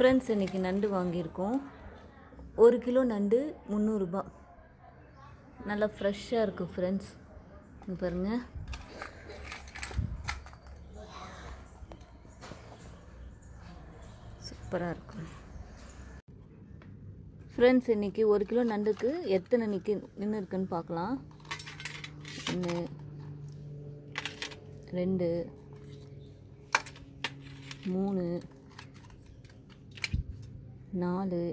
Friends இன்றைக்கி நண்டு வாங்கியிருக்கோம் ஒரு கிலோ நண்டு முந்நூறுரூபா நல்லா ஃப்ரெஷ்ஷாக இருக்குது ஃப்ரெண்ட்ஸ் இங்க பாருங்கள் சூப்பராக இருக்கும் ஃப்ரெண்ட்ஸ் இன்றைக்கி ஒரு கிலோ நண்டுக்கு எத்தனை நிற்கி நின்று இருக்குன்னு பார்க்கலாம் ஒன்று ரெண்டு மூணு நாலு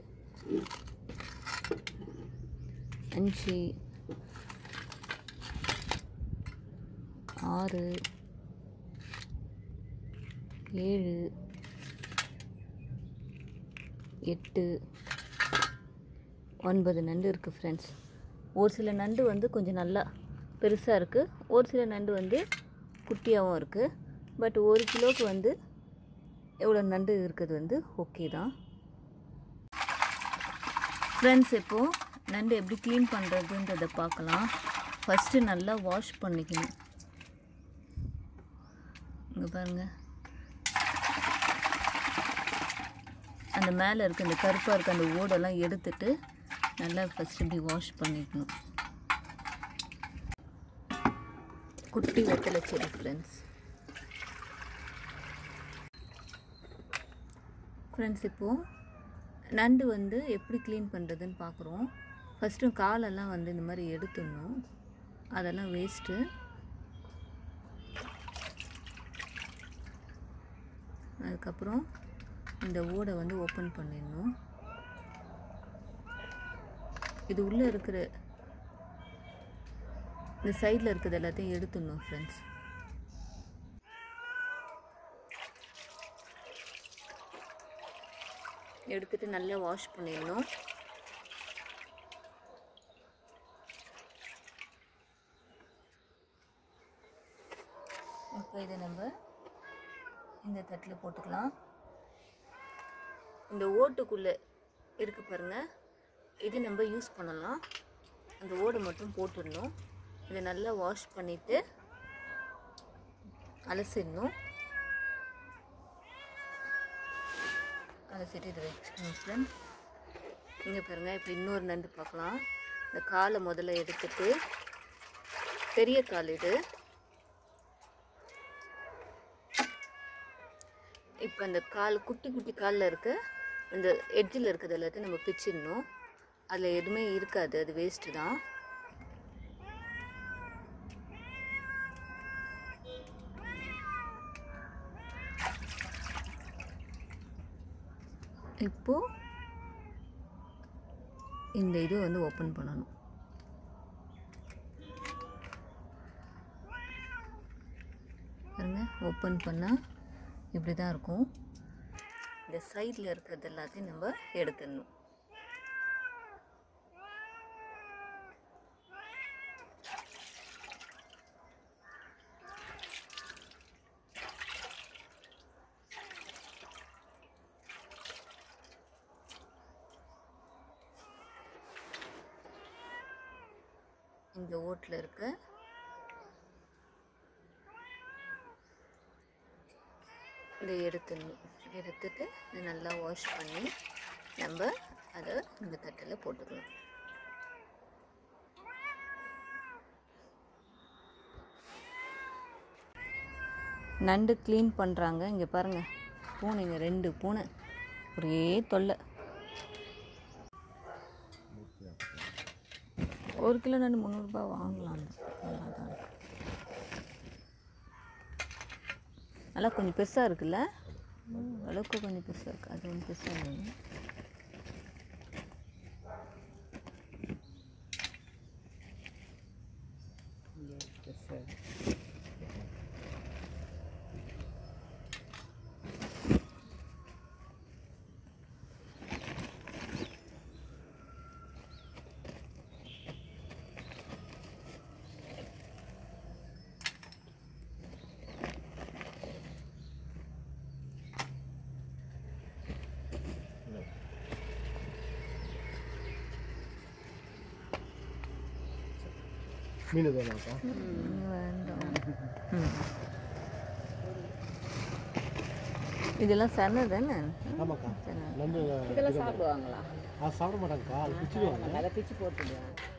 அஞ்சு ஆறு ஏழு எட்டு ஒன்பது நண்டு இருக்குது ஃப்ரெண்ட்ஸ் ஒரு சில நண்டு வந்து கொஞ்சம் நல்லா பெருசாக இருக்குது ஒரு சில நண்டு வந்து குட்டியாகவும் இருக்குது பட் ஒரு கிலோவுக்கு வந்து எவ்வளோ நண்டு இருக்குது வந்து ஓகே தான் ஃப்ரெண்ட்ஸ் இப்போது நண்டு எப்படி க்ளீன் பண்ணுறதுன்றதை பார்க்கலாம் ஃபஸ்ட்டு நல்லா வாஷ் பண்ணிக்கணும் இங்கே பாருங்கள் அந்த மேலே இருக்க அந்த கருப்பாக இருக்க அந்த ஓடெல்லாம் எடுத்துட்டு நல்லா ஃபஸ்ட்டு இப்படி வாஷ் பண்ணிக்கணும் குட்டி வெத்தலை செடி ஃப்ரெண்ட்ஸ் ஃப்ரெண்ட்ஸ் இப்போது நண்டு வந்து எப்படி க்ளீன் பண்ணுறதுன்னு பார்க்குறோம் ஃபஸ்ட்டு காலெல்லாம் வந்து இந்த மாதிரி எடுத்துடணும் அதெல்லாம் வேஸ்ட்டு அதுக்கப்புறம் இந்த ஓடை வந்து ஓப்பன் பண்ணிடணும் இது உள்ளே இருக்கிற இந்த சைடில் இருக்கிறது எல்லாத்தையும் எடுத்துடணும் ஃப்ரெண்ட்ஸ் எடுத்துட்டு நல்லா வாஷ் பண்ணிடணும் இப்போ இதை நம்ம இந்த தட்டில் போட்டுக்கலாம் இந்த ஓட்டுக்குள்ளே இருக்கு பாருங்க இது நம்ம யூஸ் பண்ணலாம் அந்த ஓடை மட்டும் போட்டுடணும் இதை நல்லா வாஷ் பண்ணிவிட்டு அலசிடணும் அலசிட்டு இதை வச்சுக்கணும் ஃப்ரெண்ட் இங்கே பாருங்கள் இப்போ இன்னொரு நண்டு பார்க்கலாம் இந்த காலை முதல்ல எடுத்துட்டு பெரிய கால் இது இப்போ அந்த கால் குட்டி குட்டி காலில் இருக்க இந்த எட்ஜில் இருக்கிறது எல்லாத்தையும் நம்ம பிச்சிடணும் அதில் எதுவுமே இருக்காது அது வேஸ்ட்டு தான் இப்போ இந்த இது வந்து ஓப்பன் பண்ணணும் பாருங்க ஓப்பன் பண்ணால் இப்படி தான் இருக்கும் இந்த சைடில் இருக்கிறது எல்லாத்தையும் நம்ம எடுத்துடணும் இந்த ஓட்டில் இருக்க இதை எடுத்துடணும் எடுத்துட்டு இதை நல்லா வாஷ் பண்ணி நம்ம அதை இந்த தட்டில் போட்டுக்கலாம் நண்டு க்ளீன் பண்ணுறாங்க இங்கே பாருங்கள் பூனைங்க ரெண்டு பூனை ஒரே தொல்லை ஒரு கிலோ நண்டு முந்நூறுரூபா வாங்கலாம் நல்லா தான் இருக்கு. நல்லா கொஞ்சம் பெருசாக இருக்குல்ல அளவுக்கு கொஞ்சம் பெருசாக இருக்குது அது கொஞ்சம் பெருசாக இருக்குது மீன் தானாக்கா வேண்டாம் இதெல்லாம் சரண தானே ஆமாக்கா சரண நண்டு இதெல்லாம் சாப்பிடுவாங்களா அது சாப்பிட மாட்டாங்கக்கா அது பிச்சுடுவாங்க அதை பிச்சு போட்டுடுவேன்